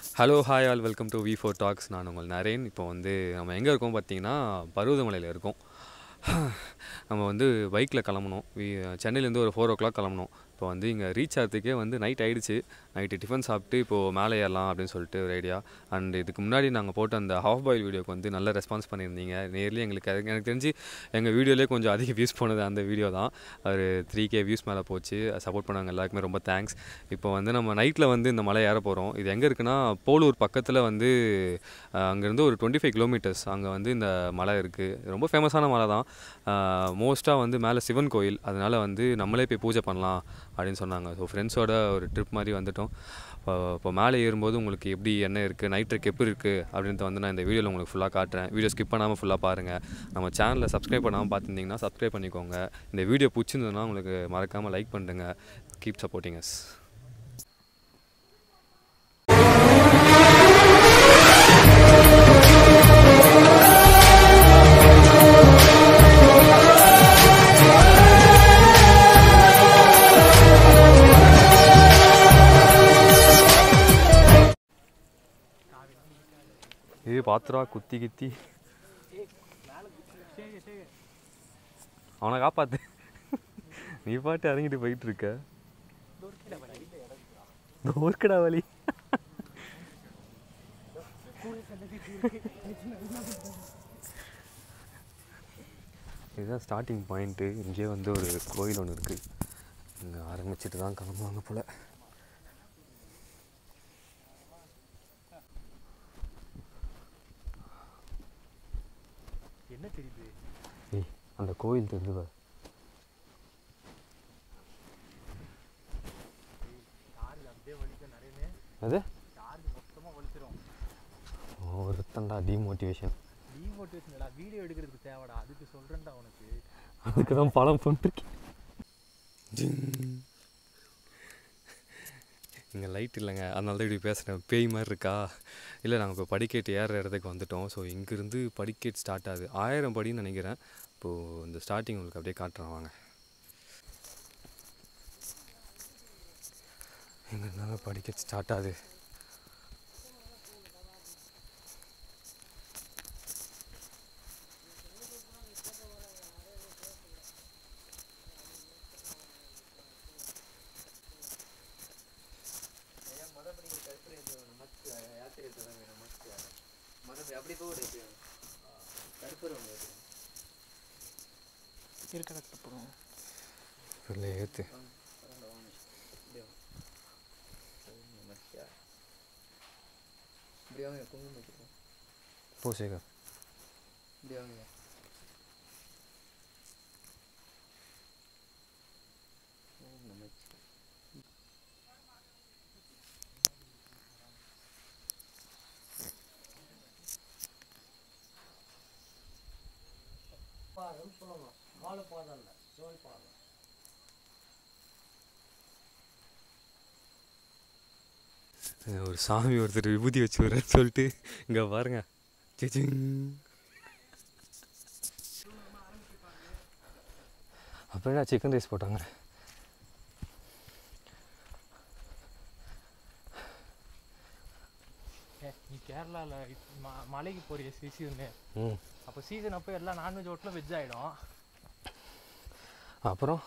Hello hi all welcome to V four talks நான் உங்கள் நரேன் இப்போ வந்து நம்ம எங்கே இருக்கோம் பார்த்தீங்கன்னா பருவதமலையில் இருக்கோம் நம்ம வந்து பைக்கில் கிளம்பணும் வி- சென்னையிலேருந்து ஒரு ஃபோர் ஓ கிளாக் கிளம்பணும் இப்போ வந்து இங்கே ரீச் ஆகிறதுக்கே வந்து நைட் ஆயிடுச்சு நைட்டு டிஃபன் சாப்பிட்டு இப்போது மேலே ஏறலாம் அப்படின்னு சொல்லிட்டு ஒரு ஐடியா அண்ட் இதுக்கு முன்னாடி நாங்கள் போட்ட அந்த ஹாஃப் பாயில் வீடியோக்கு வந்து நல்ல ரெஸ்பான்ஸ் பண்ணியிருந்தீங்க நேர்லி எங்களுக்கு அது- எனக்கு தெரிஞ்சு எங்கள் வீடியோலேயே கொஞ்சம் அதிக வியூஸ் போனது அந்த வீடியோ தான் ஒரு த்ரீ கே வியூஸ் மேலே போச்சு சப்போர்ட் பண்ணவங்க எல்லாருக்குமே ரொம்ப தேங்க்ஸ் இப்போ வந்து நம்ம நைட்டில் வந்து இந்த மலை ஏற போகிறோம் இது எங்கே இருக்குன்னா போலூர் பக்கத்தில் வந்து அங்கேருந்து ஒரு டுவெண்ட்டி ஃபைவ் கிலோமீட்டர்ஸ் அங்கே வந்து இந்த மலை இருக்குது ரொம்ப ஃபேமஸான மலை தான் மோஸ்ட்டாக வந்து மேலே சிவன் கோயில் அதனால் வந்து நம்மளே போய் பூஜை பண்ணலாம் அப்படின்னு சொன்னாங்க ஸோ ஃப்ரெண்ட்ஸோட ஒரு ட்ரிப் மாதிரி வந்துட்டோம் இப்போ இப்போ மேலே ஏறும்போது உங்களுக்கு எப்படி என்ன இருக்குது நைட் ட்ரெக் எப்படி இருக்குது அப்படின்றத வந்து நான் இந்த வீடியோவில் உங்களுக்கு ஃபுல்லாக காட்டுறேன் வீடியோ ஸ்கிப் பண்ணாமல் ஃபுல்லாக பாருங்கள் நம்ம சேனலில் சப்ஸ்கிரைப் பண்ணாமல் பார்த்துருந்தீங்கன்னா சப்ஸ்கிரைப் பண்ணிக்கோங்க இந்த வீடியோ பிடிச்சிருந்ததுன்னா உங்களுக்கு மறக்காமல் லைக் பண்ணுங்க கீப் சப்போர்ட்டிங் அஸ் ஏ பாத்துரா குத்தி கித்தி அவனை காப்பாத்து நீ பாட்டு இறங்கிட்டு போயிட்டு இருக்க தோற்கடா வலி இதுதான் ஸ்டார்டிங் பாயிண்ட்டு இங்கே வந்து ஒரு கோயில் ஒன்று இருக்குது இங்கே ஆரம்பிச்சிட்டு தான் கிளம்புவாங்க போல் என்ன தெரியுது ஏய் அந்த கோயில் தெரிஞ்சு பாரு சார்ஜ் அப்படியே வலிக்கும் நிறையவே அது சார்ஜ் மொத்தமாக வலிச்சிரும் ஒருத்தண்டா டிமோட்டிவேஷன் டிமோட்டிவேஷன்டா வீடியோ எடுக்கிறதுக்கு தேவைடா அதுக்கு சொல்கிறேன்டா உனக்கு அதுக்கு தான் படம் பண்ணிருக்கேன் இங்கே லைட் இல்லைங்க அதனால தான் இப்படி பேசுகிறேன் பேய் மாதிரி இருக்கா இல்லை நாங்கள் இப்போ படிக்கட்டு ஏறுற இடத்துக்கு வந்துட்டோம் ஸோ இங்கேருந்து படிக்கட்டு ஸ்டார்ட் ஆகுது ஆயிரம் படின்னு நினைக்கிறேன் இப்போது இந்த ஸ்டார்டிங் உங்களுக்கு அப்படியே காட்டுறேன் வாங்க இங்கே இருந்தாலும் படிக்கட்டு ஸ்டார்ட் ஆகுது இருக்கடா கட்டுப்படும் இல்லை ஏற்று இப்படி வாங்க குங்குமம் வச்சுருக்கோம் போ சேகர் இப்படி வாங்க ஓம் நமச்சிவாய. ஒரு சாமி ஒருத்தர் விபூதி வச்சு விடுறேன்னு சொல்லிட்டு இங்கே பாருங்க சிச்சிங். அப்புறம் என்ன சிக்கன் ரைஸ் போட்டாங்க ஏ நீ கேரளாவில் மலைக்கு போறிய சீசனு ம் அப்போ சீசன் அப்போ எல்லாம் நான்வெஜ் ஹோட்டலும் வெஜ் ஆகிடும் அப்புறம்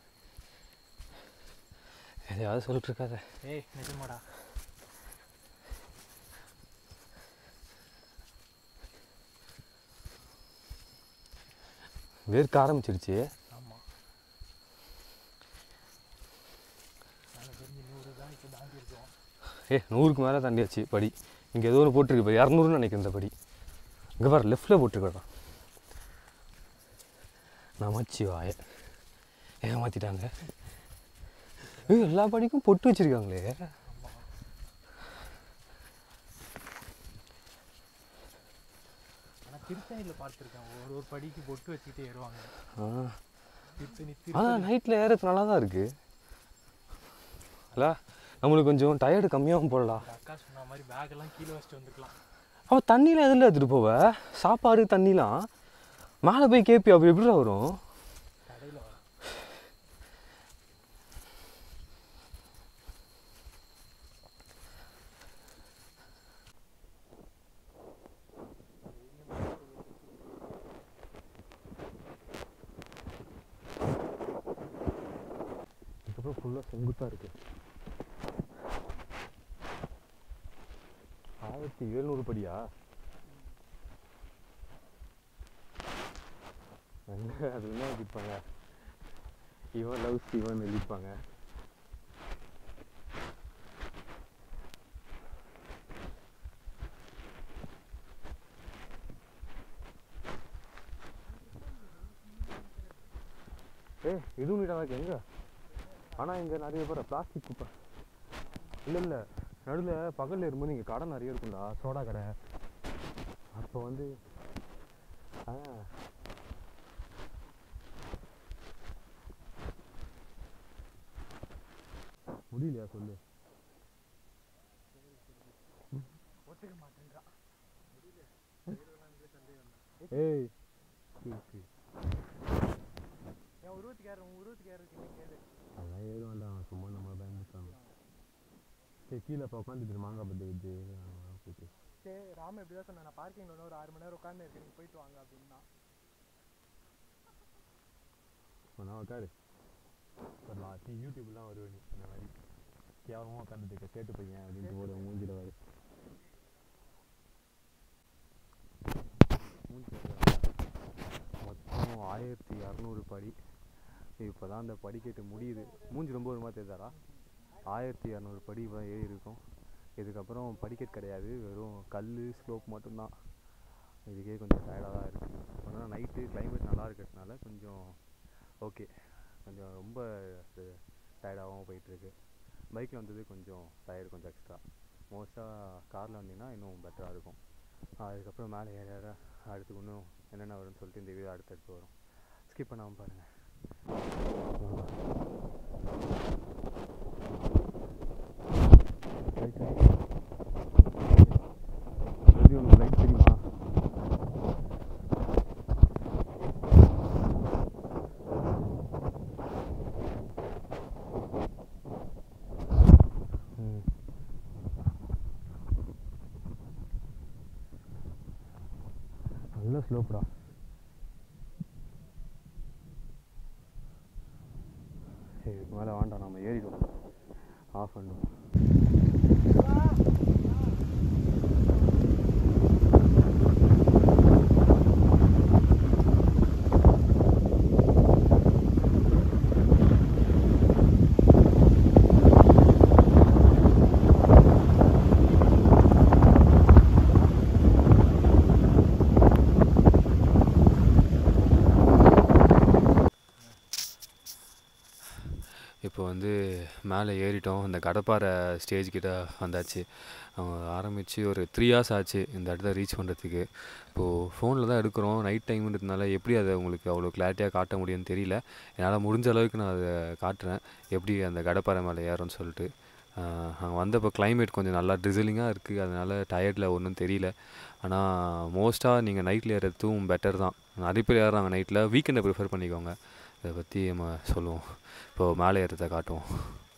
எதையாவது சொல்லிட்டு இருக்காத ஏய் நிஜமாடா வேர்க்க ஆரம்பிச்சிருச்சு ஆமாம் நாங்கள் தெரிஞ்சு நூறு தான் இப்போ தாண்டி இருக்கோம் ஏ நூறுக்கு மேலே தாண்டியாச்சு படி இங்கே ஏதோ ஒன்று போட்டிருக்கு இப்போ இரநூறுன்னு நினைக்கிறேன் இந்த படி இங்கே பாரு லெஃப்டில் போட்டிருக்கடா நமச்சி வாய ஏமாத்திட்டாங்க ஏய் எல்லா படிக்கும் பொட்டு வச்சிருக்காங்களே ஆனால் திருத்தணியில் பார்த்துருக்கேன் ஒரு ஒரு படிக்கு பொட்டு வச்சுக்கிட்டே ஏறுவாங்க ஆ திருத்தணி ஆனால் திருத்தணி நைட்டில் ஏறது நல்லா தான் இருக்குது இல்லை நம்மளுக்கு கொஞ்சம் டயர்டு கம்மியாகவும் போடலாம் இந்த அக்கா சொன்ன மாதிரி பேக்கெல்லாம் கீழே வச்சுட்டு வந்துக்கலாம் அவள் தண்ணியில் எதில் எடுத்துகிட்டு போவ சாப்பாடு தண்ணிலாம் மேலே போய் கேப்பி அப்படி எப்படி வரும் கடையில் ஃபுல்லாக செங்குத்தாக இருக்கு ஆயிரத்தி எழுநூறு படியா எங்க அது என்ன எழுதிப்பாங்க இவன் லவ்ஸ் இவன் எழுதிப்பாங்க ஏ இதுவும் நீட்டாக இருக்கு எங்க ஆனால் இங்கே நிறைய பேர் பிளாஸ்டிக் குப்பை இல்லை இல்லை நடுவில் பகலில் இருக்கும்போது இங்கே கடை நிறைய இருக்கும்டா சோடா கடை அப்போ வந்து ஆ முடியலையா சொல்லு ஒத்துக்க மாட்டேன்றான் ஏய் சரி, சரி. என் உருவத்துக்கு யார் உன் உருவத்துக்கு யார் இருக்குன்னு கேளு அதெல்லாம் ஏறும் வேண்டாம் சும்மா நம்ம பயந்துட்டாங்க சரி கீழே இப்போ உட்காந்துட்டு மாங்காய் பத்து வச்சு போயிட்டு சரி ராம இப்படி தான் சொன்னேன் நான் பார்க்கிங்ல இன்னும் ஒரு ஆறு மணி நேரம் உட்காந்து இருக்கேன் நீங்கள் போயிட்டு வாங்க அப்படின்னா நான் உட்காரு வரலாம் நீ யூடியூப்லாம் வருவே நீ இந்த மாதிரி கேவலமாக உட்காந்துட்டு இருக்க கேட்டு பையன் அப்படின்ட்டு ஒரு மூஞ்சில வரு மூஞ்சில மொத்தம் ஆயிரத்தி இரநூறு படி இப்போ தான் அந்த படிக்கட்டு முடியுது மூஞ்சி ரொம்ப ஒரு மாதிரி தெரியுதாடா ஆயிரத்தி இரநூறு படி இப்போ ஏறி இருக்கும் இதுக்கப்புறம் படிக்கட் கிடையாது வெறும் கல் ஸ்லோப் மட்டும்தான் இதுக்கே கொஞ்சம் டயர்டாக தான் இருக்குது ஆனால் நைட்டு கிளைமேட் நல்லா இருக்கிறதுனால கொஞ்சம் ஓகே கொஞ்சம் ரொம்ப டயர்டாகவும் போயிட்டுருக்கு பைக்கில் வந்தது கொஞ்சம் டயர்டு கொஞ்சம் எக்ஸ்ட்ரா மோஸ்ட்டாக காரில் வந்தீங்கன்னா இன்னும் பெட்டராக இருக்கும் அதுக்கப்புறம் மேலே ஏற ஏற அடுத்து இன்னும் என்னென்ன வரும்னு சொல்லிட்டு இந்த வீடியோ அடுத்தடுத்து வரும் ஸ்கிப் பண்ணாமல் பாருங்கள் உங்களுக்கு லைட் தெரியுமா ம். நல்ல ஸ்லோப்டா சரி இதுக்கு மேலே வேண்டாம் நம்ம ஏறிடுவோம் ஆஃப் பண்ணுவோம் இப்போ வந்து மேலே ஏறிட்டோம் இந்த கடப்பாறை ஸ்டேஜ் கிட்ட வந்தாச்சு ஆரம்பித்து ஒரு த்ரீ ஹார்ஸ் ஆச்சு இந்த இடத்த ரீச் பண்ணுறதுக்கு இப்போது ஃபோனில் தான் எடுக்கிறோம் நைட் டைம்ன்றதுனால எப்படி அதை உங்களுக்கு அவ்வளோ கிளாரிட்டியாக காட்ட முடியும்னு தெரியல என்னால் முடிஞ்ச அளவுக்கு நான் அதை காட்டுறேன் எப்படி அந்த கடப்பாறை மேலே ஏறும்னு சொல்லிட்டு அங்கே வந்தப்போ climate கொஞ்சம் நல்லா ட்ரிசிலிங்காக இருக்குது அதனால் டயர்டில் ஒன்றும் தெரியல ஆனால் மோஸ்ட்டாக நீங்கள் நைட்டில் ஏறுறதும் பெட்டர் தான் நிறைய பேர் ஏறுறாங்க நைட்டில் வீக்கெண்டை ப்ரிஃபர் பண்ணிக்கோங்க இதை பற்றி நம்ம சொல்லுவோம் இப்போது மேலே ஏறதை காட்டுவோம்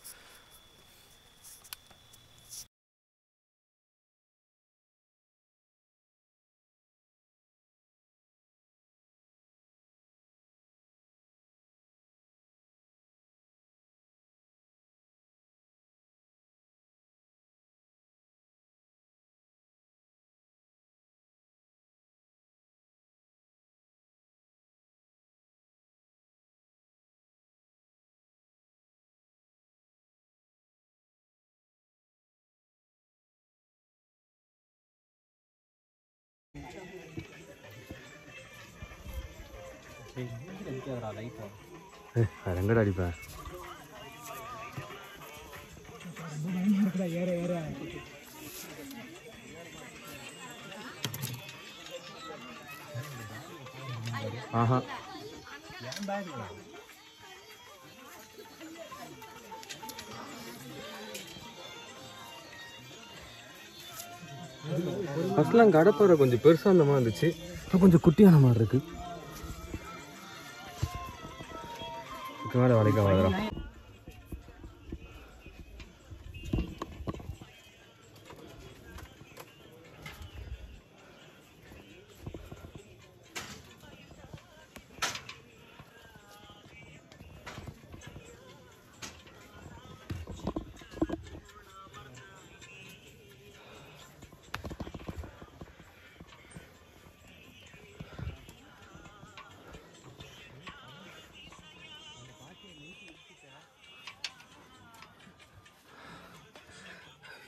ரெங்கடா அடிப்பேன் ஏற ஏற ஆஹா ஃபஸ்ட்லாம் கடப்பாறை கொஞ்சம் பெருசாக அந்த மாதிரி இருந்துச்சு இப்போ கொஞ்சம் குட்டியான மாதிரி இருக்கு இதுக்கு மேலே வளைக்க வளரா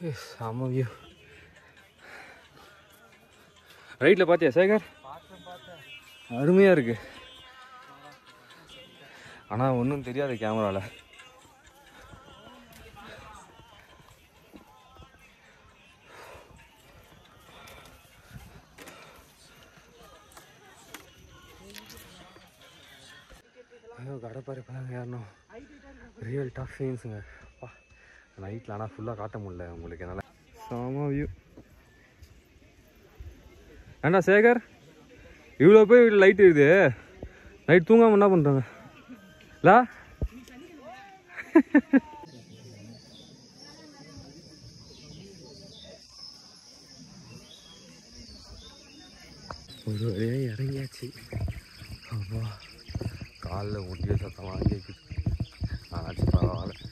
செம வியூ ரைட்டில் பார்த்தியா சேகர் பார்த்தேன் பார்த்தேன் அருமையாக இருக்கு ஆனால் ஒன்றும் தெரியாது கேமராவில் ஐயோ கடப்பாரு பாருங்க ஏறணும் ரியல் டஃப் சீன்ஸுங்க அப்பா நைட்டில் ஆனால் ஃபுல்லாக காட்ட முடியல உங்களுக்கு என்னால் செம வியூ ஏண்டா சேகர் இவ்வளோ போய் வீட்டில் லைட் இருக்குது நைட் தூங்காமல் என்ன பண்ணுறாங்க லா ஒரு வழியாக இறங்கியாச்சு அப்பா காலில் முடிய சத்தமாக கேட்குது ஆனாச்சு பரவாயில்ல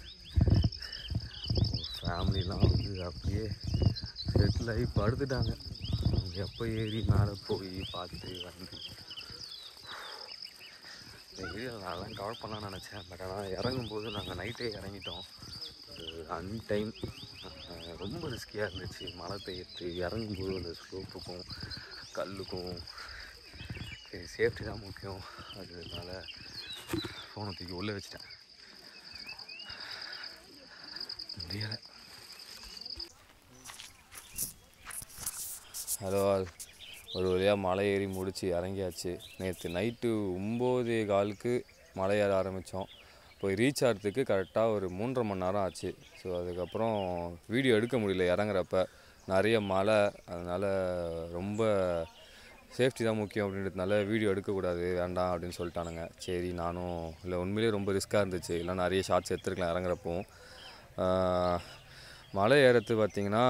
ஃபேமிலிலாம் வந்து அப்படியே செட்டில் ஆகி படுத்துட்டாங்க அவங்க எப்போ ஏறி மேலே போய் பார்த்து வந்து இந்த வீடியோ நான்லாம் கவர் பண்ணலாம்னு நினச்சேன் பட் ஆனால் இறங்கும்போது நாங்கள் நைட்டே இறங்கிட்டோம் அன்டைம் ரொம்ப ரிஸ்கியாக இருந்துச்சு மழை பெய்யறது இறங்கும்போது அந்த ஸ்லோப்புக்கும் கல்லுக்கும் சரி சேஃப்டி தான் முக்கியம் அதனால ஃபோனை தூக்கி உள்ளே வச்சிட்டேன் முடியலை ஹலோ ஒரு வழியாக மலை ஏறி முடிச்சு இறங்கியாச்சு நேற்று நைட்டு ஒம்போதே காலுக்கு மலை ஏற ஆரம்பித்தோம் போய் ரீச் ஆகிறதுக்கு கரெக்டாக ஒரு மூன்றரை மணி நேரம் ஆச்சு ஸோ அதுக்கப்புறம் வீடியோ எடுக்க முடியல இறங்குறப்ப நிறைய மழை அதனால் ரொம்ப சேஃப்டி தான் முக்கியம் அப்படின்றதுனால வீடியோ எடுக்கக்கூடாது வேண்டாம் அப்படின்னு சொல்லிட்டானுங்க சரி நானும் இல்லை உண்மையிலேயே ரொம்ப ரிஸ்க்காக இருந்துச்சு இல்லை நிறைய ஷார்ட்ஸ் எடுத்துருக்கலாம் இறங்குறப்போ ஆஹ், மலை ஏறது பார்த்திங்கன்னா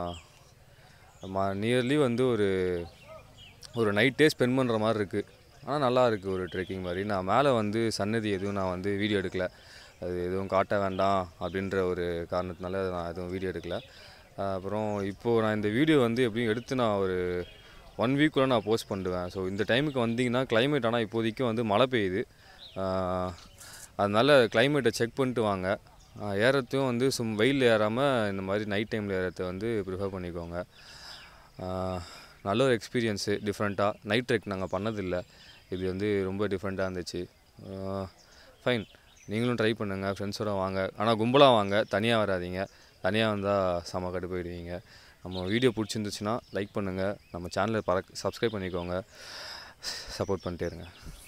ம நியர்லி வந்து ஒரு ஒரு நைட்டே ஸ்பெண்ட் பண்ணுற மாதிரி இருக்குது ஆனால் நல்லா இருக்குது ஒரு ட்ரெக்கிங் மாதிரி நான் மேலே வந்து சன்னதி எதுவும் நான் வந்து வீடியோ எடுக்கல அது எதுவும் காட்ட வேண்டாம் அப்படின்ற ஒரு காரணத்தினால நான் எதுவும் வீடியோ எடுக்கல ஆஹ் அப்புறம் இப்போது நான் இந்த வீடியோ வந்து எப்படியும் எடுத்து நான் ஒரு ஒன் வீக்குள்ளே நான் போஸ்ட் பண்ணிடுவேன் ஸோ இந்த டைமுக்கு வந்தீங்கன்னா climate ஆனால் இப்போதைக்கு வந்து மழை பெய்யுது ஆஹ் அதனால கிளைமேட்டை செக் பண்ணிட்டு வாங்க ஆஹ் ஏறத்தையும் வந்து சும் வெயில் ஏறாமல் இந்த மாதிரி நைட் டைமில் ஏறத்தை வந்து ப்ரிஃபர் பண்ணிக்கோங்க ஆஹ் நல்ல ஒரு எக்ஸ்பீரியன்ஸு டிஃப்ரெண்ட்டாக நைட் ட்ரெக் நாங்கள் பண்ணதில்லை இது வந்து ரொம்ப டிஃப்ரெண்ட்டாக இருந்துச்சு ஃபைன் நீங்களும் ட்ரை பண்ணுங்கள் ஃப்ரெண்ட்ஸோட வாங்க ஆனால் கும்பலாக வாங்க தனியாக வராதீங்க தனியாக வந்தால் செம கட்டு போயிடுவீங்க நம்ம வீடியோ பிடிச்சிருந்துச்சுன்னா லைக் பண்ணுங்கள் நம்ம சேனலை பறக் சப்ஸ்கிரைப் பண்ணிக்கோங்க சப்போர்ட் பண்ணிட்டே இருங்க